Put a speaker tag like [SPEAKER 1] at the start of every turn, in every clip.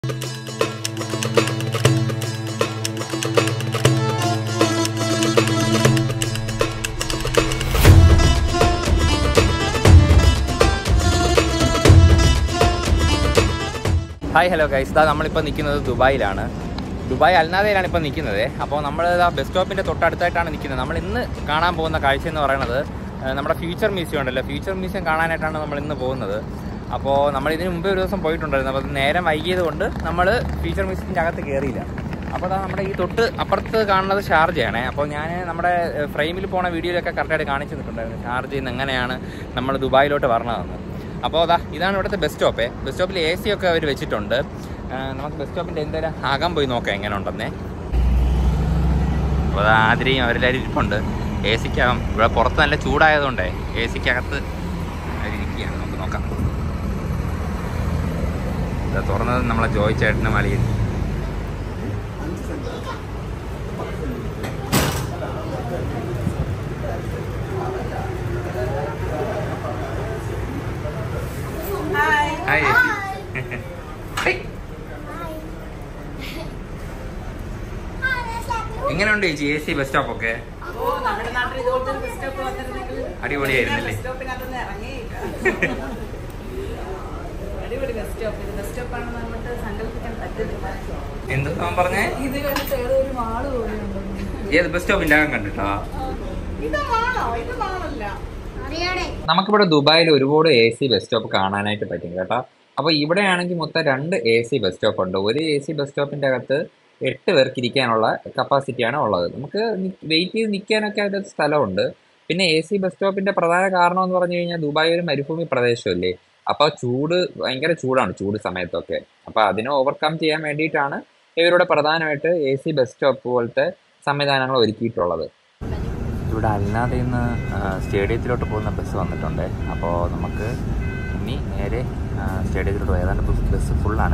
[SPEAKER 1] Hi hello guys ഇതാ നമ്മളിപ്പോൾ നിൽക്കുന്നത് ദുബായിലാണ് ദുബായ് അൽനാദയിലാണ് ഇപ്പോൾ നിൽക്കുന്നത് അപ്പോൾ നമ്മൾ ആ ബസ് സ്റ്റോപ്പിൻ്റെ തൊട്ടടുത്തായിട്ടാണ് നിൽക്കുന്നത് നമ്മൾ ഇന്ന് കാണാൻ പോകുന്ന കാഴ്ച എന്ന് പറയുന്നത് ആ, നമ്മുടെ ഫ്യൂച്ചർ മ്യൂസിയം ഉണ്ടല്ലോ ഫ്യൂച്ചർ മ്യൂസിയം കാണാനായിട്ടാണ് നമ്മൾ ഇന്ന് പോകുന്നത് അപ്പോൾ നമ്മൾ ഇതിന് മുമ്പേ ഒരു ദിവസം പോയിട്ടുണ്ടായിരുന്നു അപ്പോൾ അത് നേരം വൈകിയത് കൊണ്ട് നമ്മൾ ഫ്യൂച്ചർ മ്യൂസിയത്തിൻ്റെ അകത്ത് കയറിയില്ല അപ്പോൾ അതാ നമ്മുടെ ഈ തൊട്ട് അപ്പുറത്ത് കാണുന്നത് ഷാർജയാണേ അപ്പോൾ ഞാൻ നമ്മുടെ ഫ്രെയിമിൽ പോണ വീഡിയോയിലൊക്കെ കറക്റ്റായിട്ട് കാണിച്ചു തന്നിട്ടുണ്ടായിരുന്നു ഷാർജയിൽ നിന്ന് എങ്ങനെയാണ് നമ്മൾ ദുബായിലോട്ട് വരണതെന്ന് അപ്പോൾ അതാ ഇതാണ് ഇവിടുത്തെ ബസ് സ്റ്റോപ്പേ ബസ് സ്റ്റോപ്പിൽ എ സി ഒക്കെ അവർ വെച്ചിട്ടുണ്ട് ആ, നമുക്ക് ബസ് സ്റ്റോപ്പിൻ്റെ എന്തായാലും അകം പോയി നോക്കാം എങ്ങനെ ഉണ്ടെന്നേ അപ്പോൾ അത് ആതിരയും അവരെല്ലാവരും ഇരിപ്പുണ്ട് എ സിക്കകം ഇവിടെ പുറത്ത് നല്ല ചൂടായതുകൊണ്ടേ എ സിക്കകത്ത് അവരിയ്ക്കുകയാണ് നമുക്ക് നോക്കാം ഇത് തുറന്നത് നമ്മളെ ജോയ് ചേട്ടനും അളിയൻ ഹായ് ഹേയ്. എങ്ങനെയുണ്ട് ചേച്ചി എ സി ബസ് സ്റ്റോപ്പ് ഒക്കെ
[SPEAKER 2] ഓ, നമ്മുടെ നാട്ടിൽ ഇതുപോലത്തെ ഒരു ബസ് സ്റ്റോപ്പ് വന്നിരുന്നെങ്കിൽ
[SPEAKER 1] അടിപൊളിയായിരുന്നല്ലേ?
[SPEAKER 2] ബസ് സ്റ്റോപ്പിനകത്തൊന്നും ഇറങ്ങിയില്ല. അടിപൊളി ബസ് സ്റ്റോപ്പ് ഇത് ബസ് സ്റ്റോപ്പാണെന്ന് നമുക്ക് സങ്കല്പിക്കാൻ പറ്റുന്നില്ല
[SPEAKER 1] എന്താ പറഞ്ഞേ
[SPEAKER 2] ഇത് കണ്ടിട്ട് ഏതോ ഒരു മാള് പോലെയുണ്ട്
[SPEAKER 1] ഏത് ബസ് സ്റ്റോപ്പിന്റെ അകം കണ്ടിട്ടാ
[SPEAKER 2] ഇത് മാളോ ഇത് മാളല്ല
[SPEAKER 1] നമുക്കിവിടെ ദുബായിൽ ഒരുപാട് എ സി ബസ് സ്റ്റോപ്പ് കാണാനായിട്ട് പറ്റും കേട്ടോ അപ്പോൾ ഇവിടെയാണെങ്കിൽ മൊത്തം രണ്ട് എ സി ബസ് സ്റ്റോപ്പ് ഉണ്ട് ഒരു എ സി ബസ് സ്റ്റോപ്പിൻ്റെ അകത്ത് എട്ട് പേർക്ക് ഇരിക്കാനുള്ള കപ്പാസിറ്റിയാണ് ഉള്ളത് നമുക്ക് വെയിറ്റ് ചെയ്ത് നിൽക്കാനൊക്കെ അതിനകത്ത് സ്ഥലമുണ്ട് പിന്നെ എ സി ബസ് സ്റ്റോപ്പിൻ്റെ പ്രധാന കാരണം എന്ന് പറഞ്ഞു കഴിഞ്ഞാൽ ദുബായ് ഒരു മരുഭൂമി പ്രദേശമല്ലേ അപ്പോൾ ചൂട് ഭയങ്കര ചൂടാണ് ചൂട് സമയത്തൊക്കെ അപ്പോൾ അതിനെ ഓവർകം ചെയ്യാൻ വേണ്ടിയിട്ടാണ് ഇവരുടെ പ്രധാനമായിട്ട് എ സി ബസ് സ്റ്റോപ്പ് പോലത്തെ സംവിധാനങ്ങൾ ഒരുക്കിയിട്ടുള്ളത് ഇവിടെ അല്ലാതെ ഇന്ന് സ്റ്റേഡിയത്തിലോട്ട് പോകുന്ന ബസ് വന്നിട്ടുണ്ട് അപ്പോൾ നമുക്ക് ഇനി നേരെ ആ, സ്റ്റേഡിയത്തിലോട്ട് പോയി ഏതാണ്ട് ബസ് ബസ് ഫുള്ളാണ്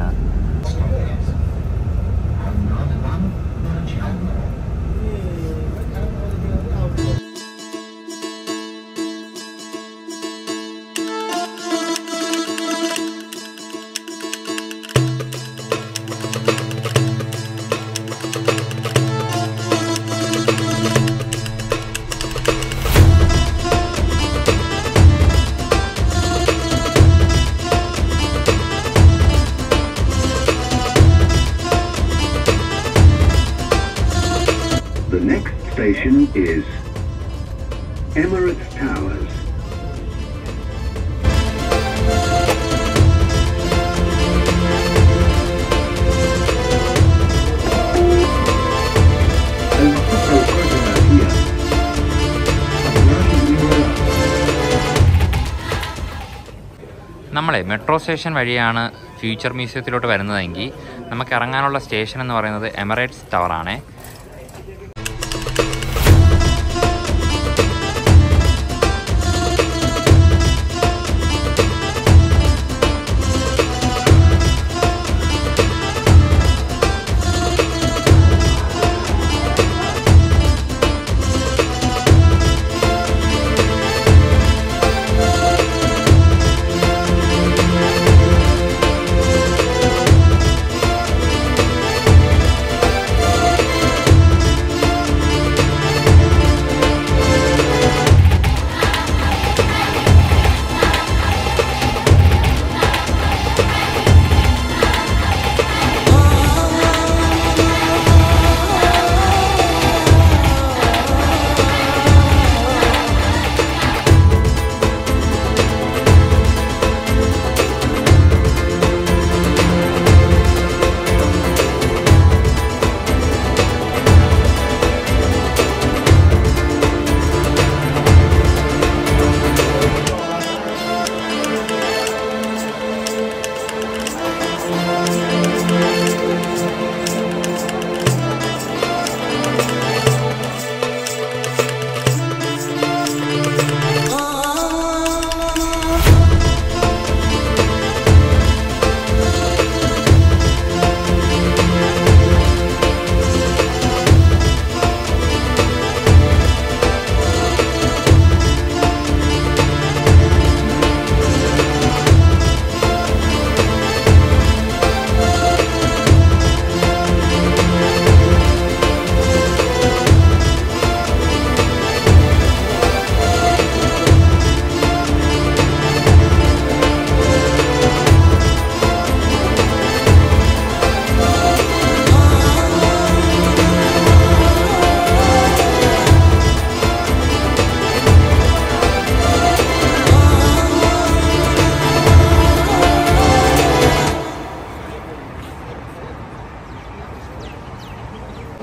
[SPEAKER 3] The next station is Emirates Towers. الخطوة القادمة هي أبراج
[SPEAKER 1] നമ്മളെ മെട്രോ സ്റ്റേഷൻ വഴിയാണ് ഫ്യൂച്ചർ മ്യൂസിയത്തിലോട്ട് വരുന്നതെങ്കിൽ നമുക്ക് ഇറങ്ങാനുള്ള സ്റ്റേഷൻ എന്ന് പറയുന്നത് എമിറേറ്റ്സ് ടവറാണേ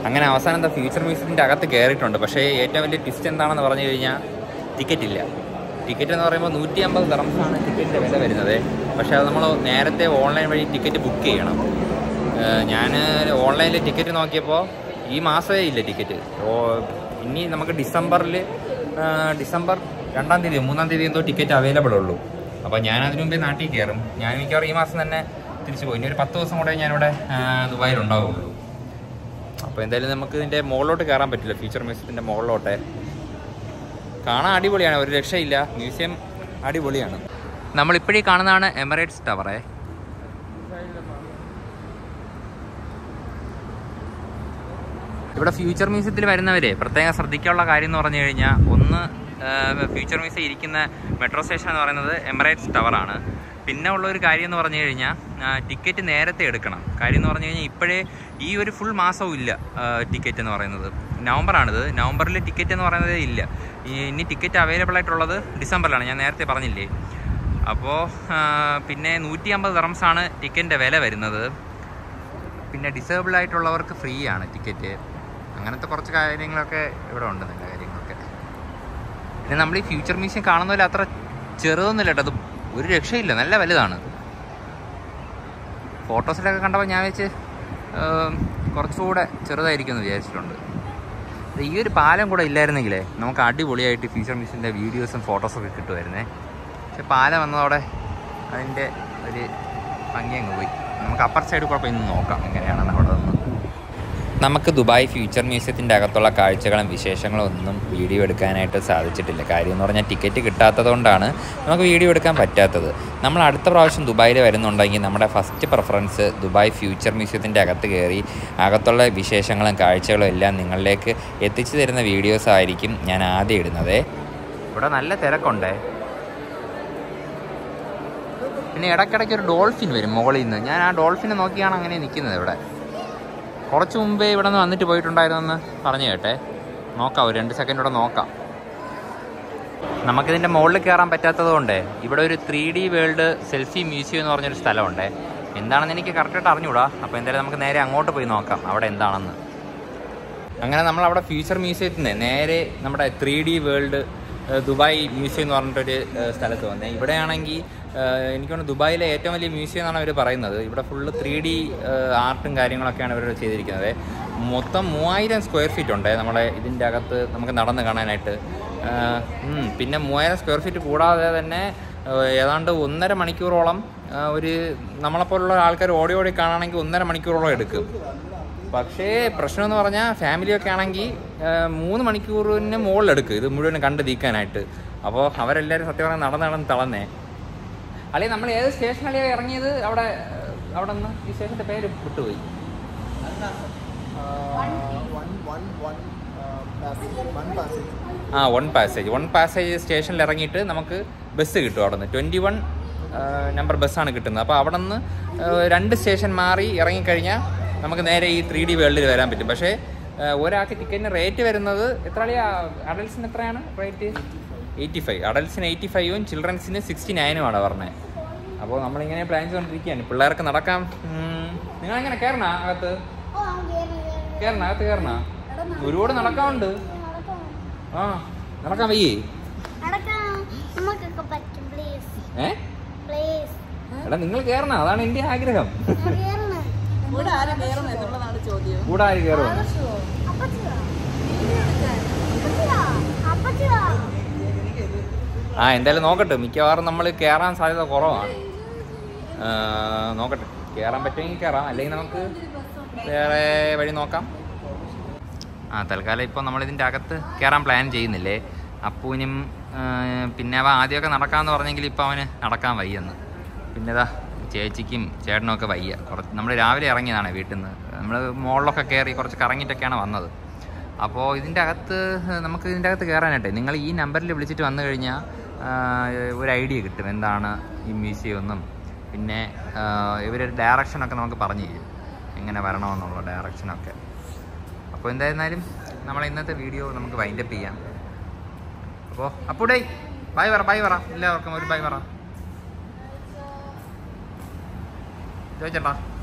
[SPEAKER 1] അങ്ങനെ അവസാനം എന്താ ഫ്യൂച്ചർ മ്യൂസിയത്തിൻ്റെ അകത്ത് കയറിയിട്ടുണ്ട് പക്ഷേ ഏറ്റവും വലിയ ട്വിസ്റ്റ് എന്താണെന്ന് പറഞ്ഞു കഴിഞ്ഞാൽ ടിക്കറ്റ് ഇല്ല ടിക്കറ്റ് എന്ന് പറയുമ്പോൾ നൂറ്റി അമ്പത് ദറംസാണ് ടിക്കറ്റിൻ്റെ വില വരുന്നത് പക്ഷേ അത് നമ്മൾ നേരത്തെ ഓൺലൈൻ വഴി ടിക്കറ്റ് ബുക്ക് ചെയ്യണം ഞാൻ ഓൺലൈനിൽ ടിക്കറ്റ് നോക്കിയപ്പോൾ ഈ മാസമേ ഇല്ല ടിക്കറ്റ് ഓ ഇനി നമുക്ക് ഡിസംബറിൽ ഡിസംബർ രണ്ടാം തീയതി മൂന്നാം തീയതി എന്തോ ടിക്കറ്റ് അവൈലബിൾ ഉള്ളൂ അപ്പോൾ ഞാൻ അതിനു മുമ്പേ നാട്ടിൽ കയറും ഞാൻ മിക്കവാറും ഈ മാസം തന്നെ തിരിച്ചു പോയി ഇനി ഒരു പത്ത് ദിവസം കൂടെ ഞാനിവിടെ ആ, ദുബായിൽ ഉണ്ടാവുള്ളൂ അപ്പോൾ എന്തായാലും നമുക്ക് ഇതിൻ്റെ മുകളിലോട്ട് കയറാൻ പറ്റില്ല ഫ്യൂച്ചർ മ്യൂസിയത്തിൻ്റെ മുകളിലോട്ട് കാണാൻ അടിപൊളിയാണ് ഒരു രക്ഷയില്ല മ്യൂസിയം അടിപൊളിയാണ് നമ്മളിപ്പോഴീ കാണുന്നതാണ് എമിറേറ്റ്സ് ടവറേ ഇവിടെ ഫ്യൂച്ചർ മ്യൂസിയത്തിൽ വരുന്നവരെ പ്രത്യേകം ശ്രദ്ധിക്കാനുള്ള കാര്യം എന്ന് പറഞ്ഞു കഴിഞ്ഞാൽ ഒന്ന് ഫ്യൂച്ചർ മ്യൂസിയം ഇരിക്കുന്ന മെട്രോ സ്റ്റേഷൻ എന്ന് പറയുന്നത് എമിറേറ്റ്സ് ടവറാണ് പിന്നെ ഉള്ള ഒരു കാര്യം എന്ന് പറഞ്ഞു കഴിഞ്ഞാൽ ടിക്കറ്റ് നേരത്തെ എടുക്കണം കാര്യം എന്ന് പറഞ്ഞു കഴിഞ്ഞാൽ ഇപ്പോഴേ ഈ ഒരു ഫുൾ മാസവും ഇല്ല ടിക്കറ്റ് എന്ന് പറയുന്നത് നവംബറാണിത് നവംബറിൽ ടിക്കറ്റ് എന്ന് പറയുന്നത് ഇല്ല ഈ- ഇനി ടിക്കറ്റ് അവൈലബിൾ ആയിട്ടുള്ളത് ഡിസംബറിലാണ് ഞാൻ നേരത്തെ പറഞ്ഞില്ലേ അപ്പോൾ പിന്നെ നൂറ്റി അമ്പത് ആണ് ടിക്കറ്റിൻ്റെ വില വരുന്നത് പിന്നെ ഡിസേബിൾ ആയിട്ടുള്ളവർക്ക് ഫ്രീ ആണ് ടിക്കറ്റ് അങ്ങനത്തെ കുറച്ച് കാര്യങ്ങളൊക്കെ ഇവിടെ ഉണ്ട് നല്ല കാര്യങ്ങളൊക്കെ പിന്നെ നമ്മൾ ഈ ഫ്യൂച്ചർ മ്യൂസിയം കാണുന്ന പോലെ അത്ര ചെറുതൊന്നുമില്ല കേട്ടോ അത് ഒരു രക്ഷയില്ല നല്ല വലുതാണ് ഫോട്ടോസിലൊക്കെ കണ്ടപ്പോൾ ഞാൻ വെച്ച് കുറച്ചുകൂടെ ചെറുതായിരിക്കും എന്ന് വിചാരിച്ചിട്ടുണ്ട് ഇത് ഈ ഒരു പാലം കൂടെ ഇല്ലായിരുന്നെങ്കിലേ നമുക്ക് അടിപൊളിയായിട്ട് ഫ്യൂച്ചർ മ്യൂസിയത്തിൻ്റെ വീഡിയോസും ഫോട്ടോസൊക്കെ കിട്ടുമായിരുന്നേ പക്ഷെ പാലം വന്നതോടെ അതിൻ്റെ ഒരു ഭംഗി അങ്ങ് പോയി നമുക്ക് അപ്പർ സൈഡ് കൂടെ പോയി ഒന്ന് നോക്കാം എങ്ങനെയാണെന്ന് അവിടെ നിന്ന് നമുക്ക് ദുബായ് ഫ്യൂച്ചർ മ്യൂസിയത്തിൻ്റെ അകത്തുള്ള കാഴ്ചകളും വിശേഷങ്ങളും ഒന്നും വീഡിയോ എടുക്കാനായിട്ട് സാധിച്ചിട്ടില്ല കാര്യം എന്ന് പറഞ്ഞാൽ ടിക്കറ്റ് കിട്ടാത്തതുകൊണ്ടാണ് നമുക്ക് വീഡിയോ എടുക്കാൻ പറ്റാത്തത് നമ്മൾ അടുത്ത പ്രാവശ്യം ദുബായിൽ വരുന്നുണ്ടെങ്കിൽ നമ്മുടെ ഫസ്റ്റ് പ്രിഫറൻസ് ദുബായ് ഫ്യൂച്ചർ മ്യൂസിയത്തിൻ്റെ അകത്ത് കയറി അകത്തുള്ള വിശേഷങ്ങളും കാഴ്ചകളും എല്ലാം നിങ്ങളിലേക്ക് എത്തിച്ചു തരുന്ന വീഡിയോസ് ആയിരിക്കും ഞാൻ ആദ്യം ഇടുന്നത് ഇവിടെ നല്ല തിരക്കുണ്ടേ പിന്നെ ഇടയ്ക്കിടയ്ക്ക് ഒരു ഡോൾഫിൻ വരും മുകളിൽ നിന്ന് ഞാൻ ആ ഡോൾഫിനെ നോക്കിയാണ് അങ്ങനെ നിൽക്കുന്നത് ഇവിടെ കുറച്ച് മുമ്പേ ഇവിടെ നിന്ന് വന്നിട്ട് പോയിട്ടുണ്ടായിരുന്നെന്ന് പറഞ്ഞു കേട്ടെ നോക്കാം ഒരു രണ്ട് സെക്കൻഡ് ഇവിടെ നോക്കാം നമുക്കിതിൻ്റെ മുകളിൽ കയറാൻ പറ്റാത്തത് കൊണ്ട് ഇവിടെ ഒരു three D world selfie museum എന്ന് പറഞ്ഞൊരു സ്ഥലമുണ്ട് എന്താണെന്ന് എനിക്ക് കറക്റ്റായിട്ട് അറിഞ്ഞൂടാ അപ്പോൾ എന്തായാലും നമുക്ക് നേരെ അങ്ങോട്ട് പോയി നോക്കാം അവിടെ എന്താണെന്ന് അങ്ങനെ നമ്മൾ അവിടെ ഫ്യൂച്ചർ മ്യൂസിയത്തിൽ നിന്ന് നേരെ നമ്മുടെ ത്രീ ഡി വേൾഡ് ഏഹ്, ദുബായ് മ്യൂസിയം എന്ന് പറഞ്ഞിട്ടൊരു ഏഹ്, സ്ഥലത്ത് വന്നേ ഇവിടെയാണെങ്കിൽ എനിക്ക് തോന്നുന്നു ദുബായിലെ ഏറ്റവും വലിയ മ്യൂസിയം എന്നാണ് അവർ പറയുന്നത് ഇവിടെ ഫുള്ള് ത്രീ ഡി ആർട്ടും കാര്യങ്ങളൊക്കെയാണ് ഇവർ ചെയ്തിരിക്കുന്നത് മൊത്തം മൂവായിരം സ്ക്വയർ ഫീറ്റ് ഉണ്ട് നമ്മുടെ ഇതിൻ്റെ അകത്ത് നമുക്ക് നടന്ന് കാണാനായിട്ട് ഏഹ്, ഉം, പിന്നെ മൂവായിരം സ്ക്വയർ ഫീറ്റ് കൂടാതെ തന്നെ ഏഹ്, ഏതാണ്ട് ഒന്നര മണിക്കൂറോളം ഏഹ്, ഒരു നമ്മളെപ്പോലുള്ള ആൾക്കാർ ഓടി ഓടി കാണുകയാണെങ്കിൽ ഒന്നര മണിക്കൂറോളം എടുക്കും പക്ഷേ പ്രശ്നം എന്ന് പറഞ്ഞാൽ ഫാമിലിയൊക്കെ ആണെങ്കിൽ മൂന്ന് മണിക്കൂറിന് മുകളിലെടുക്കും ഇത് മുഴുവൻ കണ്ട് തീക്കാനായിട്ട് അപ്പോൾ അവരെല്ലാവരും സത്യം പറഞ്ഞാൽ നടന്ന് നടന്ന് തളന്നേ അല്ലെങ്കിൽ നമ്മൾ ഏത് സ്റ്റേഷനിലാണ് ഇറങ്ങിയത് അവിടെ ഏഹ്, അവിടെ നിന്ന് ഈ സ്റ്റേഷൻ്റെ പേര് വിട്ടുപോയി ആ വൺ പാസേജ് വൺ പാസേജ് സ്റ്റേഷനിൽ ഇറങ്ങിയിട്ട് നമുക്ക് ബസ് കിട്ടും അവിടെ നിന്ന് ട്വൻറ്റി വൺ നമ്പർ ബസ്സാണ് കിട്ടുന്നത് അപ്പോൾ അവിടെ നിന്ന് രണ്ട് സ്റ്റേഷൻ മാറി ഇറങ്ങിക്കഴിഞ്ഞാൽ നമുക്ക് നേരെ ഈ ത്രീ ഡി വേൾഡിൽ വരാൻ പറ്റും പക്ഷേ ആ, ഒരാൾക്ക് ടിക്കറ്റിന് റേറ്റ് വരുന്നത് എത്ര അളിയാ അഡൽസിന് എത്രയാണ് റേറ്റ് എയ്റ്റി ഫൈവ് അഡൽസിന് എയ്റ്റി ഫൈവും ചിൽഡ്രൻസിന് സിക്സ്റ്റി നയനുമാണ് പറഞ്ഞത് അപ്പോൾ നമ്മളിങ്ങനെ പ്ലാൻ ചെയ്തുകൊണ്ടിരിക്കുകയാണ് പിള്ളേർക്ക് നടക്കാം ഉം, നിങ്ങളെങ്ങനെ കയറണ അകത്ത് കയറണ അകത്ത് കയറണ ഒരുപാട് നടക്കാനുണ്ട് ആ നടക്കാൻ വയ്യേ
[SPEAKER 4] നടക്കാം നമുക്കൊക്കെ പറ്റും പ്ലീസ്
[SPEAKER 1] ഏ
[SPEAKER 4] പ്ലീസ്
[SPEAKER 1] എടാ നിങ്ങൾ കയറണം അതാണ് എൻ്റെ ആഗ്രഹം
[SPEAKER 2] ഇവിടെ ആരും കയറുന്നത് എന്നുള്ളതാണ് ചോദ്യം
[SPEAKER 1] കൂടെ ആര് കയറുമെന്ന് ആ എന്തായാലും നോക്കട്ടെ മിക്കവാറും നമ്മൾ കയറാൻ സാധ്യത കുറവാണ് ആ, നോക്കട്ടെ കയറാൻ പറ്റുമെങ്കിൽ കയറാം അല്ലെങ്കിൽ നമുക്ക് വേറെ വഴി നോക്കാം ആ തൽക്കാലം ഇപ്പോൾ നമ്മളിതിൻ്റെ അകത്ത് കയറാൻ പ്ലാൻ ചെയ്യുന്നില്ലേ അപ്പൂനും ആ, പിന്നെ അവ ആദ്യമൊക്കെ നടക്കാമെന്ന് പറഞ്ഞെങ്കിൽ ഇപ്പോൾ അവന് നടക്കാൻ വയ്യെന്ന് പിന്നെ ഇതാ ചേച്ചിക്കും ചേട്ടനും ഒക്കെ വയ്യ കുറച്ച് നമ്മൾ രാവിലെ ഇറങ്ങിയതാണ് വീട്ടിൽ നിന്ന് നമ്മൾ മുകളിലൊക്കെ കയറി കുറച്ച് കറങ്ങിയിട്ടൊക്കെയാണ് വന്നത് അപ്പോൾ ഇതിൻ്റെ അകത്ത് നമുക്ക് ഇതിൻ്റെ അകത്ത് കയറാനായിട്ടേ നിങ്ങൾ ഈ നമ്പറിൽ വിളിച്ചിട്ട് വന്നു കഴിഞ്ഞാൽ ആ, ഒരു ഐഡിയ കിട്ടും എന്താണ് ഈ മ്യൂസിയം എന്നും പിന്നെ ഇവർ ഡയറക്ഷനൊക്കെ നമുക്ക് പറഞ്ഞു തരും എങ്ങനെ വരണമെന്നുള്ള ഡയറക്ഷനൊക്കെ അപ്പോൾ എന്തായിരുന്നാലും നമ്മൾ ഇന്നത്തെ വീഡിയോ നമുക്ക് വൈൻഡപ്പ് ചെയ്യാം അപ്പോൾ അപ്പൂടേ ബൈ പറ ബൈ പറ എല്ലാവർക്കും ഒരു ബൈ പറ ചോദിച്ചേട്ടാ